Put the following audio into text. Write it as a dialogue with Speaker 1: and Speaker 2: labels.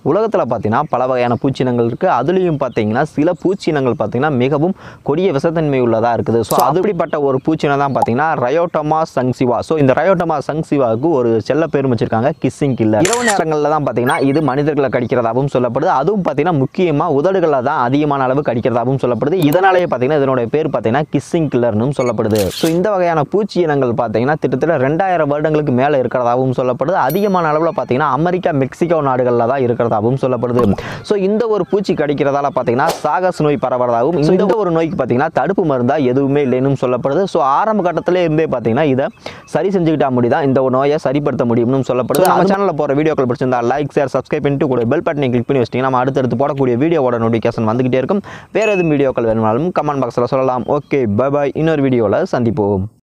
Speaker 1: உலகத்தில் பார்த்தீங்கன்னா பல வகையான பூச்சினங்கள் இருக்குது அதுலேயும் பார்த்தீங்கன்னா சில பூச்சினங்கள் பார்த்தீங்கன்னா மிகவும் கொடிய விஷத்தன்மை உள்ளதாக இருக்குது ஸோ அப்படிப்பட்ட ஒரு பூச்சினை தான் பார்த்தீங்கன்னா ரயோட்டமா சங்சிவா ஸோ இந்த ரயோட்டமா சங்சிவாவுக்கு ஒரு செல்ல பேரும் வச்சிருக்காங்க கிஸ்ஸிங் கில்லர் இரவு நேரங்களில் தான் பார்த்தீங்கன்னா இது மனிதர்களை கடிக்கிறதாகவும் சொல்லப்படுது அதுவும் பார்த்தீங்கன்னா முக்கியமாக உதடுகளில் தான் அதிகமான அளவு கடிக்கிறதாகவும் சொல்லப்படுது இதனாலேயே பார்த்தீங்கன்னா இதனுடைய பேர் பார்த்தீங்கன்னா கிஸ்ஸிங் கில்லர்னு சொல்லப்படுது ஸோ இந்த வகையான பூச்சி இனங்கள் பார்த்தீங்கன்னா கிட்டத்தட்ட ரெண்டாயிரம் வருடங்களுக்கு மேலே இருக்கிறதாகவும் சொல்லப்படுது அதிகமான அளவில் பார்த்தீங்கன்னா அமெரிக்கா மெக்சிகோ நாடுகளில் தான் இருக்கிறதாகவும் சொல்லப்படுது ஸோ இந்த ஒரு பூச்சி கடிக்கிறதால பார்த்தீங்கன்னா சாகஸ் நோய் பரவுறதாகவும் இந்த ஒரு நோய்க்கு பார்த்தீங்கன்னா தடுப்பு மருந்தா எதுவுமே இல்லைன்னு சொல்லப்படுது ஸோ ஆரம்ப கட்டத்திலே இருந்தே பார்த்தீங்கன்னா இதை சரி செஞ்சுக்கிட்டா முடியும் இந்த ஒரு நோயை சரிப்படுத்த முடியும்னு சொல்லப்படுது நம்ம சேனலில் போகிற வீடியோக்கள் பிடிச்சிருந்தா லைக் ஷேர் சப்ஸ்கிரைப் பண்ணிட்டு கூட பெல் பட்டனை கிளிக் பண்ணி வச்சிட்டிங்கன்னா நம்ம அடுத்தடுத்து போடக்கூடிய வீடியோவோட நோட்டிஃபிகேஷன் வந்துகிட்டே இருக்கும் வேறு எதுவும் வீடியோக்கள் வேணும்னாலும் கமெண்ட் பாக்ஸில் சொல்லலாம் ஓகே பை பாய் இன்னொரு வீடியோவில் சந்திப்போம்